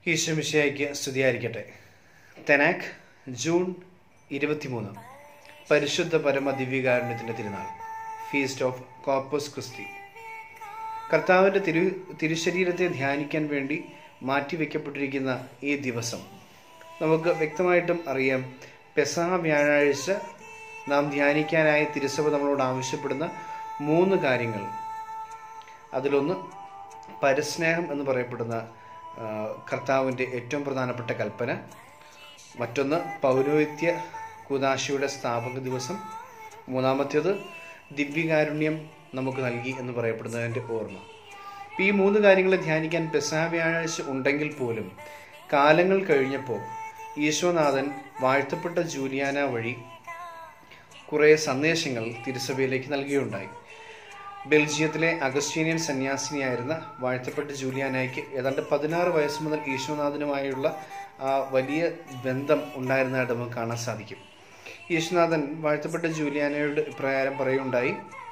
ഈശ്വമിശയ്ക്ക് സ്തുതിയായിരിക്കട്ടെ തെനാക്ക് ജൂൺ ഇരുപത്തിമൂന്ന് പരിശുദ്ധ പരമ ദിവ്യകാരുണ്യത്തിൻ്റെ തിരുനാൾ ഫീസ്റ്റ് ഓഫ് കോപ്പസ് ക്രിസ്തി കർത്താവിൻ്റെ തിരു തിരുശരീരത്തെ ധ്യാനിക്കാൻ വേണ്ടി മാറ്റിവെക്കപ്പെട്ടിരിക്കുന്ന ഈ ദിവസം നമുക്ക് വ്യക്തമായിട്ടും അറിയാം പെസഹ വ്യാഴാഴ്ച നാം ധ്യാനിക്കാനായി തിരുസഭ നമ്മളോട് ആവശ്യപ്പെടുന്ന മൂന്ന് കാര്യങ്ങൾ അതിലൊന്ന് പരസ്നേഹം എന്ന് പറയപ്പെടുന്ന ആ, കർത്താവിൻ്റെ ഏറ്റവും പ്രധാനപ്പെട്ട കൽപ്പന മറ്റൊന്ന് പൗരോഹിത്യ കുദാശയുടെ സ്ഥാപക ദിവസം മൂന്നാമത്തേത് ദിവ്യകാരുണ്യം നമുക്ക് നൽകി എന്ന് പറയപ്പെടുന്നതിൻ്റെ ഓർമ്മ ഇപ്പം ഈ മൂന്ന് കാര്യങ്ങളെ ധ്യാനിക്കാൻ പെസഹ വ്യാഴാഴ്ച ഉണ്ടെങ്കിൽ പോലും കാലങ്ങൾ കഴിഞ്ഞപ്പോൾ ഈശോനാഥൻ വാഴ്ത്തപ്പെട്ട ജൂലിയാന വഴി കുറേ സന്ദേശങ്ങൾ തിരുസഭയിലേക്ക് നൽകുകയുണ്ടായി ബെൽജിയത്തിലെ അഗസ്റ്റീനിയൻ സന്യാസിനിയായിരുന്ന വാഴ്ത്തപ്പെട്ട ജൂലിയാനായ്ക്ക് ഏതാണ്ട് പതിനാറ് വയസ്സ് മുതൽ ഈശ്വനാഥനുമായുള്ള ആ വലിയ ബന്ധം ഉണ്ടായിരുന്നതായിട്ട് നമുക്ക് കാണാൻ സാധിക്കും ഈശ്വനാഥൻ വാഴ്ത്തപ്പെട്ട ജൂലിയാനയുടെ പ്രകാരം പറയുണ്ടായി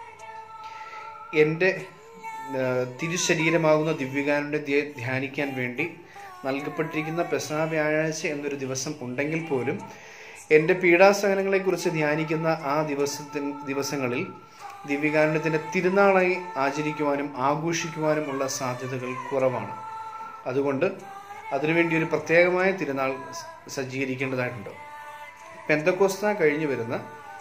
എൻ്റെ ആ, തിരുശരീരമാകുന്ന ദിവ്യകാരൻ്റെ ധ്യാനിക്കാൻ വേണ്ടി നൽകപ്പെട്ടിരിക്കുന്ന പെസഹ വ്യാഴാഴ്ച എന്നൊരു ദിവസം ഉണ്ടെങ്കിൽ പോലും എൻ്റെ പീഡാസഹനങ്ങളെക്കുറിച്ച് ധ്യാനിക്കുന്ന ആ ദിവസത്തിൻ ദിവസങ്ങളിൽ ദിവ്യകാരുണ്യത്തിൻ്റെ തിരുനാളായി ആചരിക്കുവാനും ആഘോഷിക്കുവാനും ഉള്ള സാധ്യതകൾ കുറവാണ് അതുകൊണ്ട് അതിനുവേണ്ടി ഒരു പ്രത്യേകമായ തിരുനാൾ സ- സജ്ജീകരിക്കേണ്ടതായിട്ടുണ്ട് പെന്തക്കോസ്ത കഴിഞ്ഞു വരുന്ന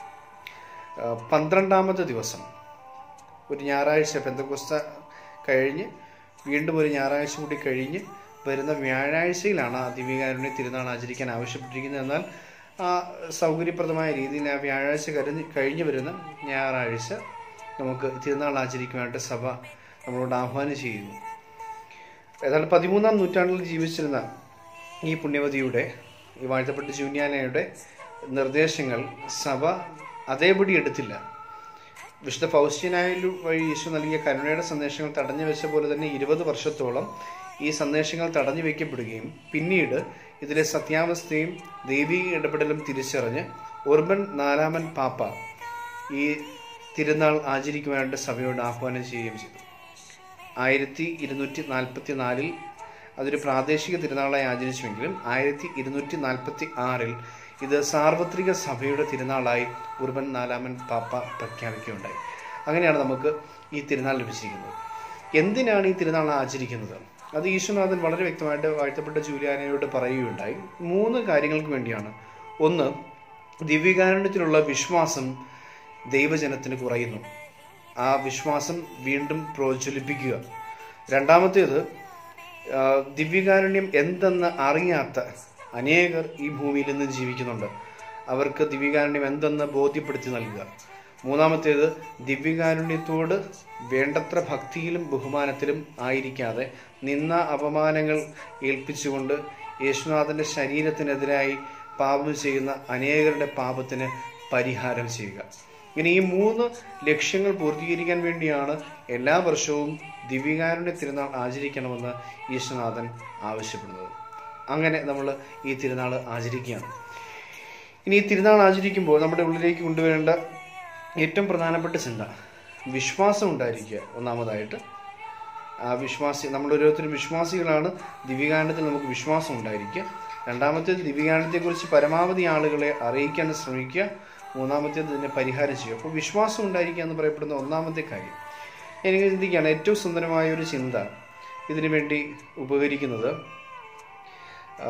ആ, പന്ത്രണ്ടാമത്തെ ദിവസം ഒരു ഞായറാഴ്ച പെന്തക്കോസ്ത കഴിഞ്ഞ് വീണ്ടും ഒരു ഞായറാഴ്ച കൂടി കഴിഞ്ഞ് വരുന്ന വ്യാഴാഴ്ചയിലാണ് ആ ദിവ്യകാരുണ്യ തിരുനാൾ ആചരിക്കാൻ ആവശ്യപ്പെട്ടിരിക്കുന്നത് എന്നാൽ ആ സൗകര്യപ്രദമായ രീതിയിൽ ആ വ്യാഴാഴ്ച കഴിഞ്ഞ് കഴിഞ്ഞ് വരുന്ന ഞായറാഴ്ച നമുക്ക് തിരുനാൾ ആചരിക്കുവാനായിട്ട് സഭ നമ്മളോട് ആഹ്വാനം ചെയ്യുന്നു ഏതാണ്ട് പതിമൂന്നാം നൂറ്റാണ്ടിൽ ജീവിച്ചിരുന്ന ഈ പുണ്യവതിയുടെ ഈ വാഴ്ത്തപ്പെട്ട ജൂനിയാനയുടെ നിർദ്ദേശങ്ങൾ സഭ അതേപടി എടുത്തില്ല വിശുദ്ധ ഫൗസ്റ്റ്യനായാലും വഴി യേശു നൽകിയ കരുണയുടെ സന്ദേശങ്ങൾ തടഞ്ഞു വെച്ച പോലെ തന്നെ ഇരുപത് വർഷത്തോളം ഈ സന്ദേശങ്ങൾ തടഞ്ഞു വയ്ക്കപ്പെടുകയും പിന്നീട് ഇതിലെ സത്യാവസ്ഥയും ദൈവിക ഇടപെടലും തിരിച്ചറിഞ്ഞ് ഉർബൻ നാലാമൻ പാപ്പ ഈ തിരുനാൾ ആചരിക്കുവാനായിട്ട് സഭയോട് ആഹ്വാനം ചെയ്യുകയും ചെയ്തു ആയിരത്തി ഇരുന്നൂറ്റി നാൽപ്പത്തി നാലിൽ അതൊരു പ്രാദേശിക തിരുനാളായി ആചരിച്ചുവെങ്കിലും ആയിരത്തി ഇരുന്നൂറ്റി നാൽപ്പത്തി ആറിൽ ഇത് സാർവത്രിക സഭയുടെ തിരുനാളായി ഉർബൻ നാലാമൻ പാപ്പ പ്രഖ്യാപിക്കുകയുണ്ടായി അങ്ങനെയാണ് നമുക്ക് ഈ തിരുനാൾ ലഭിച്ചിരിക്കുന്നത് എന്തിനാണ് ഈ തിരുനാൾ ആചരിക്കുന്നത് അത് ഈശ്വനാഥൻ വളരെ വ്യക്തമായിട്ട് വാഴ്ത്തപ്പെട്ട ജൂലിയാനയോട് പറയുകയുണ്ടായി മൂന്ന് കാര്യങ്ങൾക്ക് വേണ്ടിയാണ് ഒന്ന് ദിവ്യകാരുണ്യത്തിലുള്ള വിശ്വാസം ദൈവജനത്തിന് കുറയുന്നു ആ വിശ്വാസം വീണ്ടും പ്രോജ്വലിപ്പിക്കുക രണ്ടാമത്തേത് ആ, ദിവ്യകാരുണ്യം എന്തെന്ന് അറിയാത്ത അനേകർ ഈ ഭൂമിയിൽ നിന്ന് ജീവിക്കുന്നുണ്ട് അവർക്ക് ദിവ്യകാരുണ്യം എന്തെന്ന് ബോധ്യപ്പെടുത്തി നൽകുക മൂന്നാമത്തേത് ദിവ്യകാരുണ്യത്തോട് വേണ്ടത്ര ഭക്തിയിലും ബഹുമാനത്തിലും ആയിരിക്കാതെ നിന്ന അപമാനങ്ങൾ ഏൽപ്പിച്ചുകൊണ്ട് യേശുനാഥൻ്റെ ശരീരത്തിനെതിരായി പാപം ചെയ്യുന്ന അനേകരുടെ പാപത്തിന് പരിഹാരം ചെയ്യുക ഇങ്ങനെ ഈ മൂന്ന് ലക്ഷ്യങ്ങൾ പൂർത്തീകരിക്കാൻ വേണ്ടിയാണ് എല്ലാ വർഷവും ദിവ്യകാരുണ്യ തിരുനാൾ ആചരിക്കണമെന്ന് ഈശ്വനാഥൻ ആവശ്യപ്പെടുന്നത് അങ്ങനെ നമ്മൾ ഈ തിരുനാൾ ആചരിക്കുകയാണ് ഇനി ഈ തിരുനാൾ ആചരിക്കുമ്പോൾ നമ്മുടെ ഉള്ളിലേക്ക് കൊണ്ടുവരേണ്ട ഏറ്റവും പ്രധാനപ്പെട്ട ചിന്ത വിശ്വാസം ഉണ്ടായിരിക്കുക ഒന്നാമതായിട്ട് ആ വിശ്വാസി നമ്മൾ ഓരോരുത്തരും വിശ്വാസികളാണ് ദിവ്യകാരണത്തിൽ നമുക്ക് വിശ്വാസം ഉണ്ടായിരിക്കുക രണ്ടാമത്തേത് ദിവ്യകാരണത്തെക്കുറിച്ച് പരമാവധി ആളുകളെ അറിയിക്കാൻ ശ്രമിക്കുക മൂന്നാമത്തേത് ഇതിനെ പരിഹാരം ചെയ്യുക അപ്പോൾ വിശ്വാസം ഉണ്ടായിരിക്കുക എന്ന് പറയപ്പെടുന്ന ഒന്നാമത്തെ കാര്യം എനിക്ക് ചിന്തിക്കുകയാണ് ഏറ്റവും സുന്ദരമായ ഒരു ചിന്ത ഇതിനു വേണ്ടി ഉപകരിക്കുന്നത് ആ,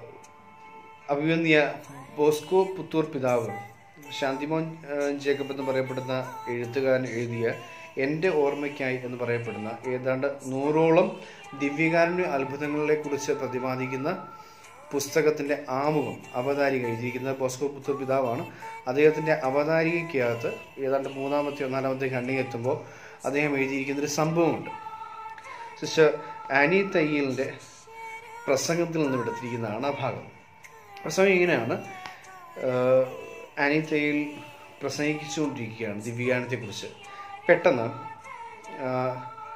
അഭിമന്യ ബോസ്കോ പുത്തൂർ പിതാവ് ശാന്തിമോൻ ആ, ജേക്കബ് എന്ന് പറയപ്പെടുന്ന എഴുത്തുകാരൻ എഴുതിയ എൻ്റെ ഓർമ്മയ്ക്കായി എന്ന് പറയപ്പെടുന്ന ഏതാണ്ട് നൂറോളം ദിവ്യകാരുണ്യ അത്ഭുതങ്ങളെ കുറിച്ച് പ്രതിപാദിക്കുന്ന പുസ്തകത്തിൻ്റെ ആമുഖം അവതാരിക എഴുതിയിരിക്കുന്നത് ബോസ്കോ പുത്തൂർ പിതാവാണ് അദ്ദേഹത്തിൻ്റെ അവതാരികയ്ക്കകത്ത് ഏതാണ്ട് മൂന്നാമത്തെയോ നാലാമത്തെ ഖണ്ഡിക എത്തുമ്പോൾ അദ്ദേഹം എഴുതിയിരിക്കുന്ന ഒരു സംഭവമുണ്ട് സിസ്റ്റർ ആനി തയ്യലിൻ്റെ പ്രസംഗത്തിൽ നിന്നും എടുത്തിരിക്കുന്നതാണ് ആ ഭാഗം പ്രസംഗം ഇങ്ങനെയാണ് ആഹ് ആനി തയ്യൽ പ്രസംഗിച്ചുകൊണ്ടിരിക്കുകയാണ് ദിവ്യകാരണത്തെക്കുറിച്ച് പെട്ടെന്ന് ആഹ്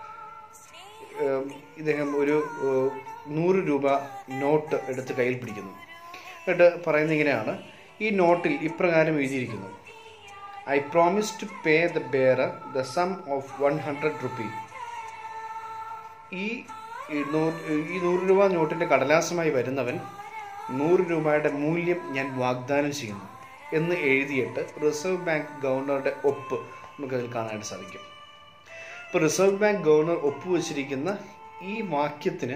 ഏഹ് ഇദ്ദേഹം ഒരു ഏഹ് നൂറ് രൂപ നോട്ട് എടുത്ത് കയ്യിൽ പിടിക്കുന്നു എന്നിട്ട് പറയുന്നത് ഇങ്ങനെയാണ് ഈ നോട്ടിൽ ഇപ്രകാരം എഴുതിയിരിക്കുന്നു I promise to pay the bearer the sum of one hundred rupee ഈ ഈ നൂറ് ഈ നൂറ് രൂപ നോട്ടിൻ്റെ കടലാസമായി വരുന്നവൻ നൂറ് രൂപയുടെ മൂല്യം ഞാൻ വാഗ്ദാനം ചെയ്യുന്നു എന്ന് എഴുതിയിട്ട് റിസർവ് ബാങ്ക് ഗവർണറുടെ ഒപ്പ് നമുക്കതിൽ കാണാനായിട്ട് സാധിക്കും ഇപ്പോൾ റിസർവ് ബാങ്ക് ഗവർണർ ഒപ്പുവെച്ചിരിക്കുന്ന ഈ വാക്യത്തിന്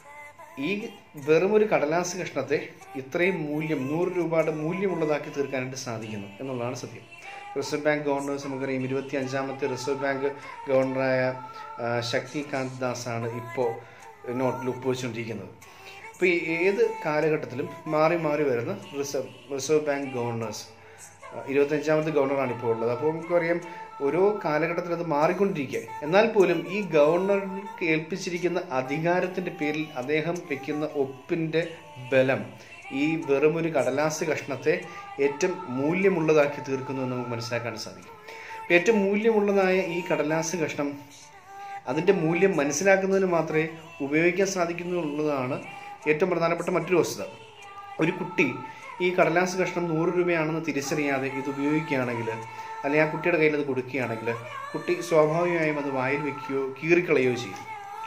ഈ വെറും ഒരു കടലാസ് കഷ്ണത്തെ ഇത്രയും മൂല്യം നൂറ് രൂപയുടെ മൂല്യമുള്ളതാക്കി തീർക്കാനായിട്ട് സാധിക്കുന്നു എന്നുള്ളതാണ് സത്യം റിസർവ് ബാങ്ക് ഗവർണേഴ്സ് നമുക്കറിയാം ഇരുപത്തി അഞ്ചാമത്തെ റിസർവ് ബാങ്ക് ഗവർണറായ ആ, ശക്തികാന്ത് ദാസ് ആണ് ഇപ്പോൾ നോട്ടിൽ ഒപ്പുവെച്ചുകൊണ്ടിരിക്കുന്നത് ഇപ്പോൾ ഏത് കാലഘട്ടത്തിലും മാറി മാറി വരുന്ന റിസർവ് റിസർവ് ബാങ്ക് ഗവർണേഴ്സ് ഇരുപത്തഞ്ചാമത്തെ ഗവർണറാണ് ഇപ്പോൾ ഉള്ളത് അപ്പോൾ നമുക്കറിയാം ഓരോ കാലഘട്ടത്തിൽ അത് മാറിക്കൊണ്ടിരിക്കുക എന്നാൽ പോലും ഈ ഗവർണർക്ക് ഏൽപ്പിച്ചിരിക്കുന്ന അധികാരത്തിന്റെ പേരിൽ അദ്ദേഹം വെക്കുന്ന ഒപ്പിന്റെ ബലം ഈ വെറുമൊരു കടലാസ് കഷ്ണത്തെ ഏറ്റവും മൂല്യമുള്ളതാക്കി തീർക്കുന്നു എന്ന് നമുക്ക് മനസ്സിലാക്കാൻ സാധിക്കും അപ്പോൾ ഏറ്റവും മൂല്യമുള്ളതായ ഈ കടലാസ് കഷ്ണം അതിൻ്റെ മൂല്യം മനസ്സിലാക്കുന്നതിന് മാത്രമേ ഉപയോഗിക്കാൻ സാധിക്കുന്നുള്ളതാണ് ഏറ്റവും പ്രധാനപ്പെട്ട മറ്റൊരു വസ്തുത ഒരു കുട്ടി ഈ കടലാസ് കഷ്ണം നൂറ് രൂപയാണെന്ന് തിരിച്ചറിയാതെ ഇത് ഉപയോഗിക്കുകയാണെങ്കിൽ അല്ലെങ്കിൽ ആ കുട്ടിയുടെ കയ്യിൽ അത് കൊടുക്കുകയാണെങ്കിൽ കുട്ടി സ്വാഭാവികമായും അത് വായിൽ വെക്കുകയോ കീറിക്കളയുകയോ ചെയ്യും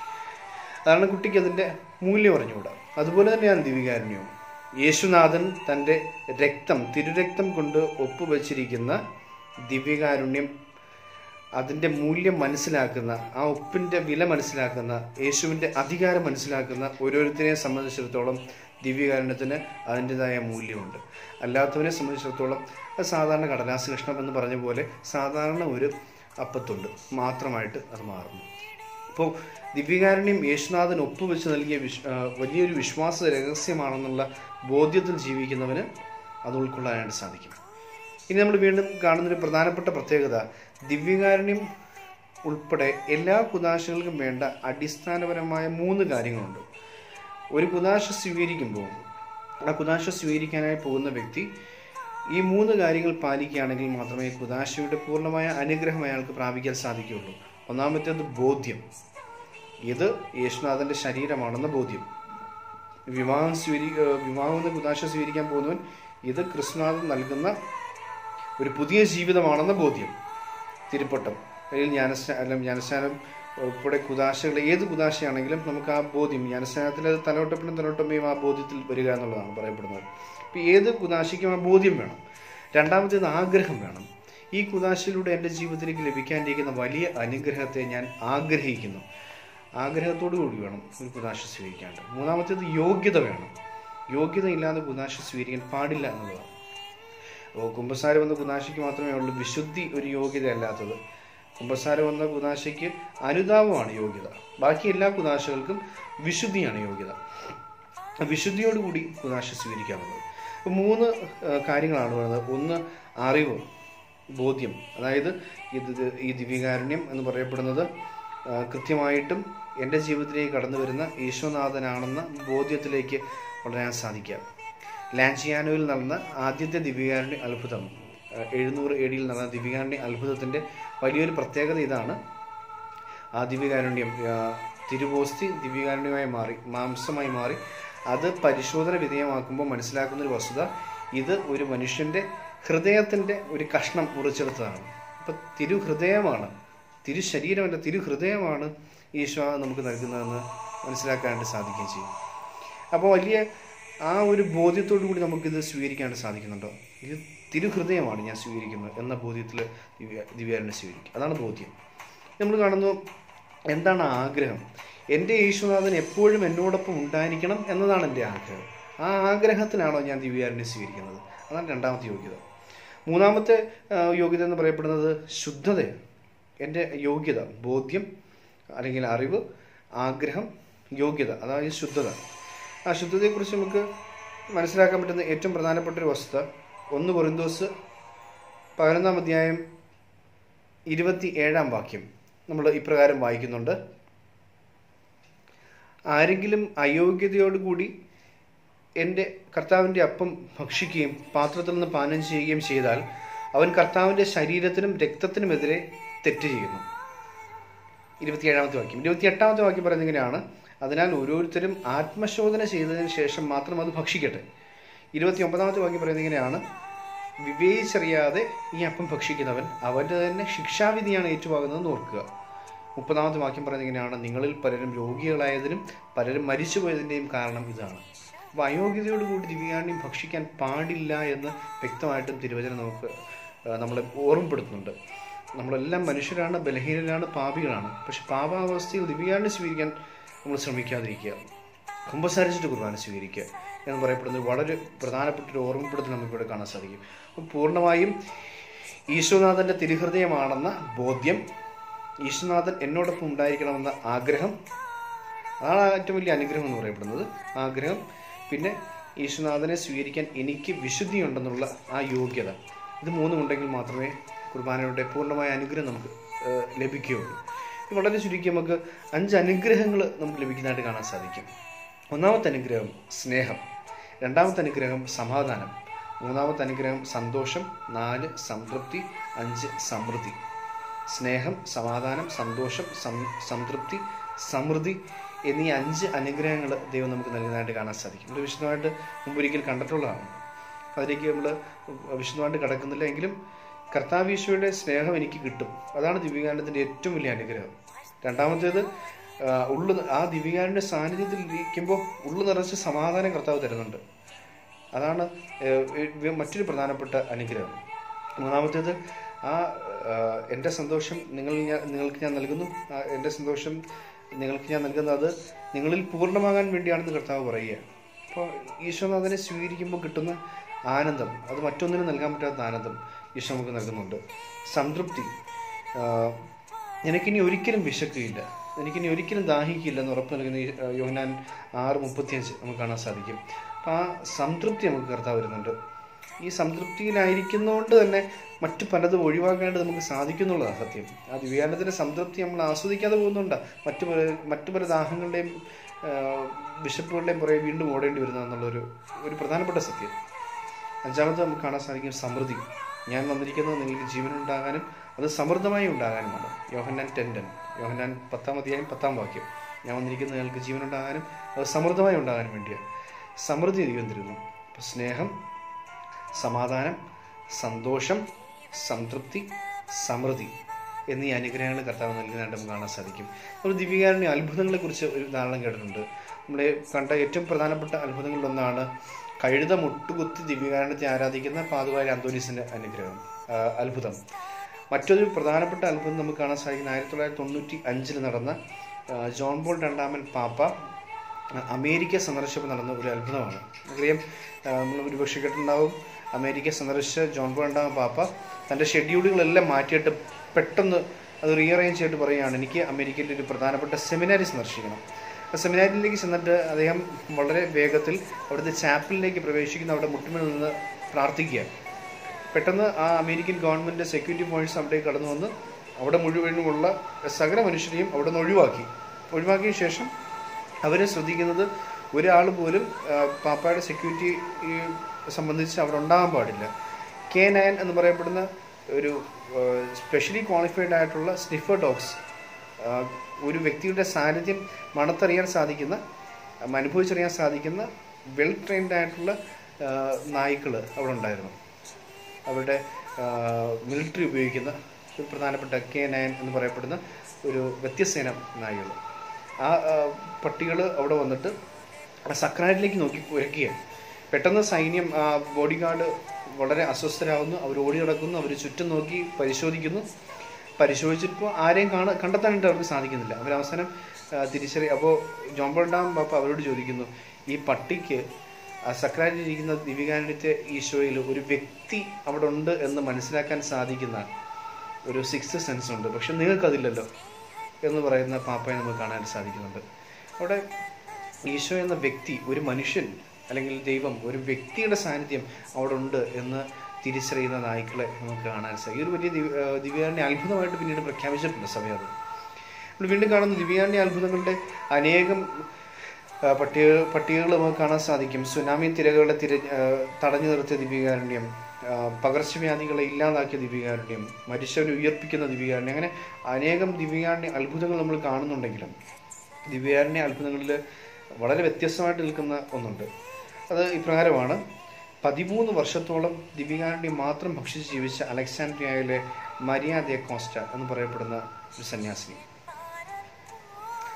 അതാണ് കുട്ടിക്ക് അതിൻ്റെ മൂല്യം അറിഞ്ഞുകൂടാ അതുപോലെ തന്നെയാണ് ദിവികാരുണ്യവും യേശുനാഥൻ തൻ്റെ രക്തം തിരുരക്തം കൊണ്ട് ഒപ്പുവെച്ചിരിക്കുന്ന ദിവ്യകാരുണ്യം അതിൻ്റെ മൂല്യം മനസ്സിലാക്കുന്ന ആ ഒപ്പിൻ്റെ വില മനസ്സിലാക്കുന്ന യേശുവിൻ്റെ അധികാരം മനസ്സിലാക്കുന്ന ഓരോരുത്തരെയും സംബന്ധിച്ചിടത്തോളം ദിവ്യകാരുണ്യത്തിന് അതിൻ്റെതായ മൂല്യമുണ്ട് അല്ലാത്തവനെ സംബന്ധിച്ചിടത്തോളം അത് സാധാരണ കടലാസ് കഷ്ണം എന്ന് പറഞ്ഞ പോലെ സാധാരണ ഒരു അപ്പത്തുണ്ട് മാത്രമായിട്ട് അത് മാറുന്നു അപ്പോൾ ദിവ്യകാരുണ്യം യേശുനാഥൻ ഒപ്പുവെച്ച് നൽകിയ വിശ് ആ, വലിയൊരു വിശ്വാസ രഹസ്യമാണെന്നുള്ള ബോധ്യത്തിൽ ജീവിക്കുന്നവന് അത് ഉൾക്കൊള്ളാനായിട്ട് സാധിക്കും ഇനി നമ്മൾ വീണ്ടും കാണുന്നൊരു പ്രധാനപ്പെട്ട പ്രത്യേകത ദിവ്യകാരുണ്യം ഉൾപ്പെടെ എല്ലാ കുതാശകൾക്കും വേണ്ട അടിസ്ഥാനപരമായ മൂന്ന് കാര്യങ്ങളുണ്ട് ഒരു കുതാശ സ്വീകരിക്കുമ്പോൾ ആ കുതാശ സ്വീകരിക്കാനായി പോകുന്ന വ്യക്തി ഈ മൂന്ന് കാര്യങ്ങൾ പാലിക്കുകയാണെങ്കിൽ മാത്രമേ കുതാശയുടെ പൂർണ്ണമായ അനുഗ്രഹം അയാൾക്ക് പ്രാപിക്കാൻ സാധിക്കുകയുള്ളൂ ഒന്നാമത്തേത് ബോധ്യം ഇത് യേശുനാഥന്റെ ശരീരമാണെന്ന ബോധ്യം വിവാഹം സ്വീകരി ഏഹ് വിവാഹം എന്ന കുതാശ സ്വീകരിക്കാൻ പോകുന്നവൻ ഇത് കൃഷ്ണനാഥൻ നൽകുന്ന ഒരു പുതിയ ജീവിതമാണെന്ന ബോധ്യം തിരുപ്പട്ടം അല്ലെങ്കിൽ ജ്ഞാനസ്നാ അല്ലെങ്കിൽ ജ്ഞാനസ്നാനം ഉൾപ്പെടെ കുതാശകൾ ഏത് കുതാശയാണെങ്കിലും നമുക്ക് ആ ബോധ്യം ജ്ഞാനസ്നാനത്തിൽ അത് തലോട്ടപ്പിനും തലോട്ടമ്മയും ആ ബോധ്യത്തിൽ വരിക എന്നുള്ളതാണ് പറയപ്പെടുന്നത് ഇപ്പം ഏത് കുതാശയ്ക്കും ആ ബോധ്യം വേണം രണ്ടാമത്തേത് ആഗ്രഹം വേണം ഈ കുതാശയിലൂടെ എൻ്റെ ജീവിതത്തിലേക്ക് ലഭിക്കാനിരിക്കുന്ന വലിയ അനുഗ്രഹത്തെ ഞാൻ ആഗ്രഹിക്കുന്നു ആഗ്രഹത്തോടു കൂടി വേണം ഒരു കുതാശ സ്വീകരിക്കാണ്ട് മൂന്നാമത്തേത് യോഗ്യത വേണം യോഗ്യത ഇല്ലാതെ കുതാശ സ്വീകരിക്കാൻ പാടില്ല എന്നുള്ളതാണ് അപ്പോൾ കുംഭസാരം എന്ന കുനാശയ്ക്ക് മാത്രമേ ഉള്ളൂ വിശുദ്ധി ഒരു യോഗ്യത അല്ലാത്തത് കുംഭസാരം എന്ന കുനാശയ്ക്ക് അനുതാപമാണ് യോഗ്യത ബാക്കി എല്ലാ കുനാശകൾക്കും വിശുദ്ധിയാണ് യോഗ്യത വിശുദ്ധിയോടുകൂടി കുനാശ സ്വീകരിക്കാവുന്നത് അപ്പോൾ മൂന്ന് ആ, കാര്യങ്ങളാണ് പറയുന്നത് ഒന്ന് അറിവ് ബോധ്യം അതായത് ഇത് ഈ ദിവ്യകാരുണ്യം എന്ന് പറയപ്പെടുന്നത് ആ, കൃത്യമായിട്ടും എൻ്റെ ജീവിതത്തിലേക്ക് കടന്നു വരുന്ന ഈശ്വനാഥനാണെന്ന ബോധ്യത്തിലേക്ക് വളരാൻ സാധിക്കാം ലാൻസിയാനോയിൽ നടന്ന ആദ്യത്തെ ദിവ്യകാരുണ്യ അത്ഭുതം ആ, എഴുന്നൂറ് എ ഡിയിൽ നടന്ന ദിവ്യകാരുണ്യ അത്ഭുതത്തിൻ്റെ വലിയൊരു പ്രത്യേകത ഇതാണ് ആ ദിവ്യകാരുണ്യം ആ, തിരുവോസ്തി ദിവ്യകാരുണ്യമായി മാറി മാംസമായി മാറി അത് പരിശോധന വിധേയമാക്കുമ്പോൾ മനസ്സിലാക്കുന്ന ഒരു വസ്തുത ഇത് ഒരു മനുഷ്യൻ്റെ ഹൃദയത്തിൻ്റെ ഒരു കഷ്ണം മുറിച്ചെടുത്തതാണ് അപ്പം തിരുഹൃദയമാണ് തിരു ശരീരമല്ല തിരുഹൃദയമാണ് ഈശോ നമുക്ക് നൽകുന്നതെന്ന് മനസ്സിലാക്കാനായിട്ട് സാധിക്കുകയും ചെയ്യും അപ്പോൾ വലിയ ആ ഒരു ബോധ്യത്തോടു കൂടി നമുക്കിത് സ്വീകരിക്കാനായിട്ട് സാധിക്കുന്നുണ്ടോ ഇത് തിരുഹൃദയമാണ് ഞാൻ സ്വീകരിക്കുന്നത് എന്ന ബോധ്യത്തിൽ ദിവ്യ ദിവ്യാരനെ സ്വീകരിക്കും അതാണ് ബോധ്യം നമ്മൾ കാണുന്നു എന്താണ് ആഗ്രഹം എൻ്റെ യേശുനാഥൻ എപ്പോഴും എന്നോടൊപ്പം ഉണ്ടായിരിക്കണം എന്നതാണ് എൻ്റെ ആഗ്രഹം ആ ആഗ്രഹത്തിനാണോ ഞാൻ ദിവ്യാരനെ സ്വീകരിക്കുന്നത് അതാണ് രണ്ടാമത്തെ യോഗ്യത മൂന്നാമത്തെ ആ, യോഗ്യത എന്ന് പറയപ്പെടുന്നത് ശുദ്ധതയാണ് എൻ്റെ യോഗ്യത ബോധ്യം അല്ലെങ്കിൽ അറിവ് ആഗ്രഹം യോഗ്യത അതായത് ശുദ്ധത ആ ശുദ്ധതയെക്കുറിച്ച് നമുക്ക് മനസ്സിലാക്കാൻ പറ്റുന്ന ഏറ്റവും പ്രധാനപ്പെട്ട ഒരു വസ്തുത ഒന്ന് കൊറിന്തോസ് പതിനൊന്നാം അധ്യായം ഇരുപത്തി ഏഴാം വാക്യം നമ്മൾ ഇപ്രകാരം വായിക്കുന്നുണ്ട് ആരെങ്കിലും അയോഗ്യതയോടുകൂടി എൻ്റെ കർത്താവിൻ്റെ അപ്പം ഭക്ഷിക്കുകയും പാത്രത്തിൽ നിന്ന് പാനം ചെയ്യുകയും ചെയ്താൽ അവൻ കർത്താവിൻ്റെ ശരീരത്തിനും രക്തത്തിനുമെതിരെ തെറ്റ് ചെയ്യുന്നു ഇരുപത്തിയേഴാമത്തെ വാക്യം ഇരുപത്തിയെട്ടാമത്തെ വാക്യം പറയുന്നത് ഇങ്ങനെയാണ് അതിനാൽ ഓരോരുത്തരും ആത്മശോധന ചെയ്തതിന് ശേഷം മാത്രം അത് ഭക്ഷിക്കട്ടെ ഇരുപത്തി ഒമ്പതാമത്തെ വാക്യം പറയുന്നത് ഇങ്ങനെയാണ് വിവേചിച്ചറിയാതെ ഈ അപ്പം ഭക്ഷിക്കുന്നവൻ അവൻ്റെ തന്നെ ശിക്ഷാവിധിയാണ് ഏറ്റുവാകുന്നതെന്ന് ഓർക്കുക മുപ്പതാമത്തെ വാക്യം പറയുന്നത് ഇങ്ങനെയാണ് നിങ്ങളിൽ പലരും രോഗികളായതിനും പലരും മരിച്ചുപോയതിൻ്റെയും കാരണം ഇതാണ് അപ്പോൾ അയോഗ്യതയോടുകൂടി ദിവ്യാണ്യം ഭക്ഷിക്കാൻ പാടില്ല എന്ന് വ്യക്തമായിട്ടും തിരുവചനം നമുക്ക് ആ, നമ്മളെ ഓർമ്മപ്പെടുത്തുന്നുണ്ട് നമ്മളെല്ലാം മനുഷ്യരാണ് ബലഹീനരാണ് പാപികളാണ് പക്ഷെ പാപാവസ്ഥയിൽ ദിവ്യാണ്യം സ്വീകരിക്കാൻ നമ്മൾ ശ്രമിക്കാതിരിക്കുക കുമ്പസാരിച്ചിട്ട് കുർബാന സ്വീകരിക്കുക എന്ന് പറയപ്പെടുന്നത് വളരെ പ്രധാനപ്പെട്ട ഒരു ഓർമ്മപ്പെടുത്തൽ നമുക്കിവിടെ കാണാൻ സാധിക്കും അപ്പം പൂർണ്ണമായും ഈശ്വരനാഥൻ്റെ തിരുഹൃദയമാണെന്ന ബോധ്യം ഈശ്വരനാഥൻ എന്നോടൊപ്പം ഉണ്ടായിരിക്കണമെന്ന ആഗ്രഹം അതാണ് ഏറ്റവും വലിയ അനുഗ്രഹം എന്ന് പറയപ്പെടുന്നത് ആഗ്രഹം പിന്നെ ഈശ്വരനാഥനെ സ്വീകരിക്കാൻ എനിക്ക് വിശുദ്ധിയുണ്ടെന്നുള്ള ആ യോഗ്യത ഇത് മൂന്നും ഉണ്ടെങ്കിൽ മാത്രമേ കുർബാനയുടെ പൂർണ്ണമായ അനുഗ്രഹം നമുക്ക് ഏഹ്, ലഭിക്കുകയുള്ളൂ ഇത് വളരെ ചുരുക്കി നമുക്ക് അഞ്ച് അനുഗ്രഹങ്ങൾ നമുക്ക് ലഭിക്കുന്നതായിട്ട് കാണാൻ സാധിക്കും ഒന്നാമത്തെ അനുഗ്രഹം സ്നേഹം രണ്ടാമത്തെ അനുഗ്രഹം സമാധാനം മൂന്നാമത്തെ അനുഗ്രഹം സന്തോഷം നാല് സംതൃപ്തി അഞ്ച് സമൃദ്ധി സ്നേഹം സമാധാനം സന്തോഷം സം- സംതൃപ്തി സമൃദ്ധി എന്നീ അഞ്ച് അനുഗ്രഹങ്ങൾ ദൈവം നമുക്ക് നൽകുന്നതായിട്ട് കാണാൻ സാധിക്കും നമ്മൾ വിശദമായിട്ട് മുമ്പൊരിക്കൽ കണ്ടിട്ടുള്ളതാണ് അതിലേക്ക് നമ്മൾ വിശദമായിട്ട് കടക്കുന്നില്ല എങ്കിലും കർത്താവീശോയുടെ സ്നേഹം എനിക്ക് കിട്ടും അതാണ് ദിവ്യകാരണത്തിൻ്റെ ഏറ്റവും വലിയ അനുഗ്രഹം രണ്ടാമത്തേത് ആ, ഉള്ളു ആ ദിവ്യകാരൻ്റെ സാന്നിധ്യത്തിൽ ഇരിക്കുമ്പോൾ ഉള്ളു നിറച്ച് സമാധാനം കർത്താവ് തരുന്നുണ്ട് അതാണ് ഏഹ്, ഏഹ്, മറ്റൊരു പ്രധാനപ്പെട്ട അനുഗ്രഹം മൂന്നാമത്തേത് ആ ആഹ്, എൻ്റെ സന്തോഷം നിങ്ങൾ ഞാൻ നിങ്ങൾക്ക് ഞാൻ നൽകുന്നു ആ, എൻ്റെ സന്തോഷം നിങ്ങൾക്ക് ഞാൻ നൽകുന്നത് അത് നിങ്ങളിൽ പൂർണ്ണമാകാൻ വേണ്ടിയാണെന്ന് കർത്താവ് പറയുക അപ്പോൾ ഈശോനാഥനെ സ്വീകരിക്കുമ്പോൾ കിട്ടുന്ന ആനന്ദം അത് മറ്റൊന്നിനും നൽകാൻ പറ്റാത്ത ആനന്ദം ഈശോ നമുക്ക് നൽകുന്നുണ്ട് സംതൃപ്തി ആഹ്, എനിക്കിനി ഒരിക്കലും വിശക്കുകയില്ല എനിക്കിനി ഒരിക്കലും ദാഹിക്കില്ല എന്ന് ഉറപ്പ് നൽകുന്ന ഈ, ആ, യോഹന്നാൻ ആറ് മുപ്പത്തിയഞ്ച് നമുക്ക് കാണാൻ സാധിക്കും അപ്പം ആ സംതൃപ്തി നമുക്ക് കർത്താവ് വരുന്നുണ്ട് ഈ സംതൃപ്തിയിലായിരിക്കുന്നതുകൊണ്ട് തന്നെ മറ്റു പലതും ഒഴിവാക്കേണ്ടത് നമുക്ക് സാധിക്കുന്നുള്ളതാണ് സത്യം ആ ദിവ്യാനത്തിൻ്റെ സംതൃപ്തി നമ്മൾ ആസ്വദിക്കാതെ പോകുന്നുണ്ട് മറ്റു പല മറ്റു പല ദാഹങ്ങളുടെയും ആ, വിശപ്പുകളുടെയും പുറകെ വീണ്ടും ഓടേണ്ടി വരുന്ന എന്നുള്ളൊരു ഒരു പ്രധാനപ്പെട്ട സത്യം അഞ്ചാമത് നമുക്ക് കാണാൻ സാധിക്കും സമൃദ്ധി ഞാൻ വന്നിരിക്കുന്നത് നിങ്ങൾക്ക് ജീവനുണ്ടാകാനും അത് സമൃദ്ധമായി ഉണ്ടാകാനുമാണ് യോഹന്നാൻ ടെൻഡൻ യോഹന്നാൻ പത്താം അധ്യായം പത്താം വാക്യം ഞാൻ വന്നിരിക്കുന്നത് നിങ്ങൾക്ക് ജീവനുണ്ടാകാനും അത് സമൃദ്ധമായി ഉണ്ടാകാനും വേണ്ടിയാണ് സമൃദ്ധി ദൈവം തരുന്നു അപ്പോൾ സ്നേഹം സമാധാനം സന്തോഷം സംതൃപ്തി സമൃദ്ധി എന്നീ അനുഗ്രഹങ്ങൾ കർത്താവ് നൽകുന്നതായിട്ട് നമുക്ക് കാണാൻ സാധിക്കും നമ്മൾ ദിവ്യകാരുണ്യ അത്ഭുതങ്ങളെക്കുറിച്ച് ഒരു ധാരാളം കേട്ടിട്ടുണ്ട് നമ്മളെ കണ്ട ഏറ്റവും പ്രധാനപ്പെട്ട അത്ഭുതങ്ങളിലൊന്നാണ് കഴുത മുട്ടുകുത്തി ദിവ്യകാരുണ്യത്തെ ആരാധിക്കുന്ന പാതുവാരി അന്തോനീസിൻ്റെ അനുഗ്രഹം ആ, അത്ഭുതം മറ്റൊരു പ്രധാനപ്പെട്ട അത്ഭുതം നമുക്ക് കാണാൻ സാധിക്കുന്ന ആയിരത്തി തൊള്ളായിരത്തി തൊണ്ണൂറ്റി അഞ്ചിൽ നടന്ന ആ, ജോൺ പോൾ രണ്ടാമൻ പാപ്പ അമേരിക്ക സന്ദർശിച്ചപ്പോൾ നടന്ന ഒരു അത്ഭുതമാണ് നമുക്കറിയാം ആ, നമ്മൾ ഒരുപക്ഷെ കേട്ടിട്ടുണ്ടാവും അമേരിക്ക സന്ദർശിച്ച ജോൺ പോൾ രണ്ടാമൻ പാപ്പ തൻ്റെ ഷെഡ്യൂളുകളെല്ലാം മാറ്റിയിട്ട് പെട്ടെന്ന് അത് റീഅറേഞ്ച് ചെയ്തിട്ട് പറയുകയാണ് എനിക്ക് അമേരിക്കയിൽ ഒരു പ്രധാനപ്പെട്ട സെമിനാരി സന്ദർശിക്കണം ആ സെമിനാരിയിലേക്ക് ചെന്നിട്ട് അദ്ദേഹം വളരെ വേഗത്തിൽ അവിടുത്തെ ചാപ്പലിലേക്ക് പ്രവേശിക്കുന്ന അവിടെ മുട്ടുമിൽ നിന്ന് പ്രാർത്ഥിക്കുക പെട്ടെന്ന് ആ അമേരിക്കൻ ഗവൺമെൻറ് സെക്യൂരിറ്റി പോയിന്റ്സ് അവിടേക്ക് കടന്നു വന്ന് അവിടെ മുഴുവനുമുള്ള സകല മനുഷ്യരെയും അവിടെ നിന്ന് ഒഴിവാക്കി ഒഴിവാക്കിയ ശേഷം അവരെ ശ്രദ്ധിക്കുന്നത് ഒരാൾ പോലും ആ, പാപ്പായുടെ സെക്യൂരിറ്റി സംബന്ധിച്ച് അവിടെ ഉണ്ടാകാൻ പാടില്ല കെ നയൻ എന്ന് പറയപ്പെടുന്ന ഒരു സ്പെഷ്യലി ക്വാളിഫൈഡ് ആയിട്ടുള്ള സ്നിഫർ ഡോഗ്സ് ഒരു വ്യക്തിയുടെ സാന്നിധ്യം മണത്തറിയാൻ സാധിക്കുന്ന ഉം, അനുഭവിച്ചറിയാൻ സാധിക്കുന്ന വെൽ ട്രെയിൻഡ് ആയിട്ടുള്ള നായ്ക്കൾ അവിടെ ഉണ്ടായിരുന്നു അവരുടെ മിലിറ്ററി ഉപയോഗിക്കുന്ന ഒരു പ്രധാനപ്പെട്ട കെ നയൻ എന്ന് പറയപ്പെടുന്ന ഒരു വ്യത്യസ്തയിനം നായകൾ ആ പട്ടികൾ അവിടെ വന്നിട്ട് ആ സക്രാറ്റിലേക്ക് നോക്കി കുരയ്ക്കുകയാണ് പെട്ടെന്ന് സൈന്യം ആ ബോഡി ഗാർഡ് വളരെ അസ്വസ്ഥരാകുന്നു അവർ ഓടി നടക്കുന്നു അവർ ചുറ്റും നോക്കി പരിശോധിക്കുന്നു പരിശോധിച്ചപ്പോൾ ആരെയും കാണ കണ്ടെത്താനായിട്ട് അവർക്ക് സാധിക്കുന്നില്ല അവർ അവസാനം ആ, തിരിച്ചറി അപ്പോൾ ജോൺ ബോൾഡാം പാപ്പ അവരോട് ചോദിക്കുന്നു ഈ പട്ടിക്ക് ആ സക്രാറ്റിൽ ഇരിക്കുന്ന ദിവികാനത്തെ ഈശോയിൽ ഒരു വ്യക്തി അവിടെ ഉണ്ട് എന്ന് മനസ്സിലാക്കാൻ സാധിക്കുന്ന ഒരു സിക്സ് സെൻസ് ഉണ്ട് പക്ഷെ നിങ്ങൾക്കതില്ലല്ലോ എന്ന് പറയുന്ന പാപ്പയെ നമുക്ക് കാണാൻ സാധിക്കുന്നുണ്ട് അവിടെ ഈശോ എന്ന വ്യക്തി ഒരു മനുഷ്യൻ അല്ലെങ്കിൽ ദൈവം ഒരു വ്യക്തിയുടെ സാന്നിധ്യം അവിടെ ഉണ്ട് എന്ന് തിരിച്ചറിയുന്ന നായ്ക്കളെ നമുക്ക് കാണാൻ സാധിക്കും ഈ ഒരു വലിയ ദിവ്യ- ആ, ദിവ്യാരണ്യ അത്ഭുതമായിട്ട് പിന്നീട് പ്രഖ്യാപിച്ചിട്ടുണ്ട് സഭ അത് നമ്മൾ വീണ്ടും കാണുന്ന ദിവ്യാരണ്യ അത്ഭുതങ്ങളുടെ അനേകം ആ, പട്ടിക പട്ടികകൾ നമുക്ക് കാണാൻ സാധിക്കും സുനാമി തിരകളെ തിര ആ, തടഞ്ഞു നിർത്തിയ ദിവ്യകാരുണ്യം ആ, പകർച്ചവ്യാധികളെ ഇല്ലാതാക്കിയ ദിവ്യകാരുണ്യം മരിച്ചവരെ ഉയർപ്പിക്കുന്ന ദിവ്യകാരുണ്യം അങ്ങനെ അനേകം ദിവ്യകാരുണ്യ അത്ഭുതങ്ങൾ നമ്മൾ കാണുന്നുണ്ടെങ്കിലും ദിവ്യകാരുണ്യ അത്ഭുതങ്ങളിൽ വളരെ വ്യത്യസ്തമായിട്ട് നിൽക്കുന്ന ഒന്നുണ്ട് അത് ഇപ്രകാരമാണ് പതിമൂന്ന് വർഷത്തോളം ദിവ്യകാരുണ്യം മാത്രം ഭക്ഷിച്ച് ജീവിച്ച അലക്സാൻഡ്രിയയിലെ മരിയ ദേ കോസ്റ്റ എന്ന് പറയപ്പെടുന്ന ഒരു സന്യാസിനി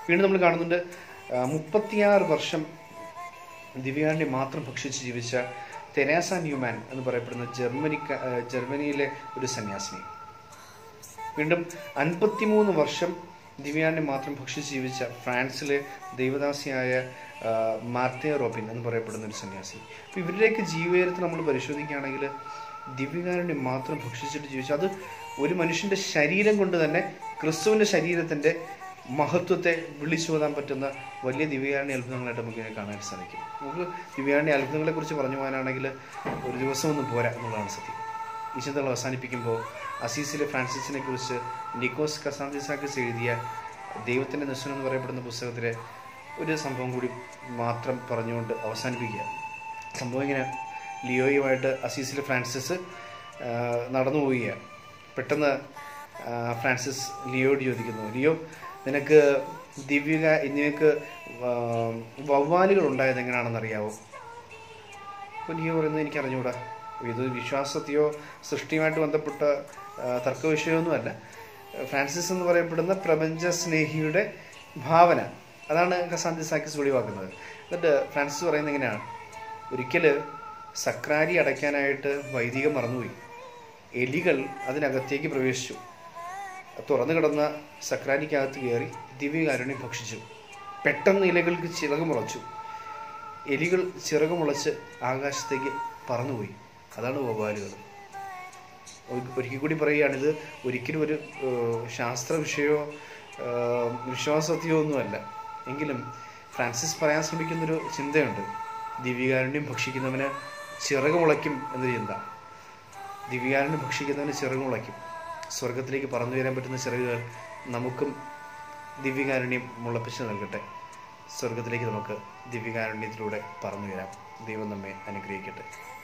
വീണ്ടും നമ്മൾ കാണുന്നുണ്ട് ആ, മുപ്പത്തിയാറ് വർഷം ദിവ്യാരണ്യം മാത്രം ഭക്ഷിച്ച് ജീവിച്ച തെരേസ ന്യൂമാൻ എന്ന് പറയപ്പെടുന്ന ജർമ്മനി ജർമ്മനിയിലെ ഒരു സന്യാസിനി വീണ്ടും അൻപത്തിമൂന്ന് വർഷം ദിവ്യാരണ്യം മാത്രം ഭക്ഷിച്ച് ജീവിച്ച ഫ്രാൻസിലെ ദൈവദാസിയായ ആ, മാർത്തിയ റോബിൻ എന്ന് പറയപ്പെടുന്ന ഒരു സന്യാസി അപ്പോൾ ഇവരുടെയൊക്കെ ജീവചരിത്രം നമ്മൾ പരിശോധിക്കുകയാണെങ്കിൽ ദിവ്യകാരുണ്യം മാത്രം ഭക്ഷിച്ചിട്ട് ജീവിച്ചു അത് ഒരു മനുഷ്യന്റെ ശരീരം കൊണ്ട് തന്നെ ക്രിസ്തുവിന്റെ ശരീരത്തിന്റെ മഹത്വത്തെ വിളിച്ചോതാൻ പറ്റുന്ന വലിയ ദിവ്യാരണ്യ അത്ഭുതങ്ങളായിട്ട് നമുക്ക് ഇതിനെ കാണാൻ സാധിക്കും നമുക്ക് ദിവ്യാരണ്യ അത്ഭുതങ്ങളെ കുറിച്ച് പറഞ്ഞു പോകാനാണെങ്കിൽ ഒരു ദിവസമൊന്നും പോരാ എന്നുള്ളതാണ് സത്യം ഈ ചിന്തകൾ അവസാനിപ്പിക്കുമ്പോൾ അസീസിലെ ഫ്രാൻസിസിനെ കുറിച്ച് നിക്കോസ് കസാന്തിസാക്കിസ് എഴുതിയ ദൈവത്തിൻ്റെ നിശ്ചനം എന്ന് പറയപ്പെടുന്ന പുസ്തകത്തിലെ ഒരു സംഭവം കൂടി മാത്രം പറഞ്ഞുകൊണ്ട് അവസാനിപ്പിക്കുക സംഭവം ഇങ്ങനെ ലിയോയുമായിട്ട് അസീസിലെ ഫ്രാൻസിസ് ആ, നടന്നു പോവുകയാണ് പെട്ടെന്ന് ആ, ഫ്രാൻസിസ് ലിയോയോട് ചോദിക്കുന്നു ലിയോ നിനക്ക് ദിവ്യ നിനക്ക് ആ, വവ്വാലുകൾ ഉണ്ടായത് എങ്ങനെയാണെന്ന് അറിയാവോ അപ്പോൾ ലിയോ പറയുന്നത് എനിക്ക് അറിഞ്ഞുകൂടാ ഇത് വിശ്വാസത്തെയോ സൃഷ്ടിയുമായിട്ട് ബന്ധപ്പെട്ട ആ, തർക്ക വിഷയമൊന്നുമല്ല ഫ്രാൻസിസ് എന്ന് പറയപ്പെടുന്ന പ്രപഞ്ച സ്നേഹിയുടെ ഭാവന അതാണ് കസാന്തി സാക്കിസ് വെളിവാക്കുന്നത് എന്നിട്ട് ഫ്രാൻസിസ് പറയുന്നത് എങ്ങനെയാണ് ഒരിക്കൽ സക്രാരി അടയ്ക്കാനായിട്ട് വൈദികം മറന്നുപോയി എലികൾ അതിനകത്തേക്ക് പ്രവേശിച്ചു തുറന്നു കിടന്ന സക്രാരിക്കകത്ത് കയറി ദിവ്യകാരുണ്യം ഭക്ഷിച്ചു പെട്ടെന്ന് ഇലകൾക്ക് ചിറക് മുളച്ചു എലികൾ ചിറക് മുളച്ച് ആകാശത്തേക്ക് പറന്നുപോയി അതാണ് വവ്വാലുകൾ ഒ- ഒരിക്കൽ കൂടി പറയുകയാണിത് ഒരിക്കലും ഒരു ഏഹ്, ശാസ്ത്ര വിഷയമോ ഏഹ്, വിശ്വാസത്തെയോ ഒന്നുമല്ല എങ്കിലും ഫ്രാൻസിസ് പറയാൻ ശ്രമിക്കുന്നൊരു ചിന്തയുണ്ട് ദിവ്യകാരുണ്യം ഭക്ഷിക്കുന്നവന് ചിറക് മുളയ്ക്കും എന്നൊരു ചിന്ത ദിവ്യകാരുണ്യം ഭക്ഷിക്കുന്നവന് ചിറക് മുളയ്ക്കും സ്വർഗത്തിലേക്ക് പറന്നു വരാൻ പറ്റുന്ന ചിറകുകൾ നമുക്കും ദിവ്യകാരുണ്യം മുളപ്പിച്ച് നൽകട്ടെ സ്വർഗത്തിലേക്ക് നമുക്ക് ദിവ്യകാരുണ്യത്തിലൂടെ പറന്നു വരാം ദൈവം നമ്മെ അനുഗ്രഹിക്കട്ടെ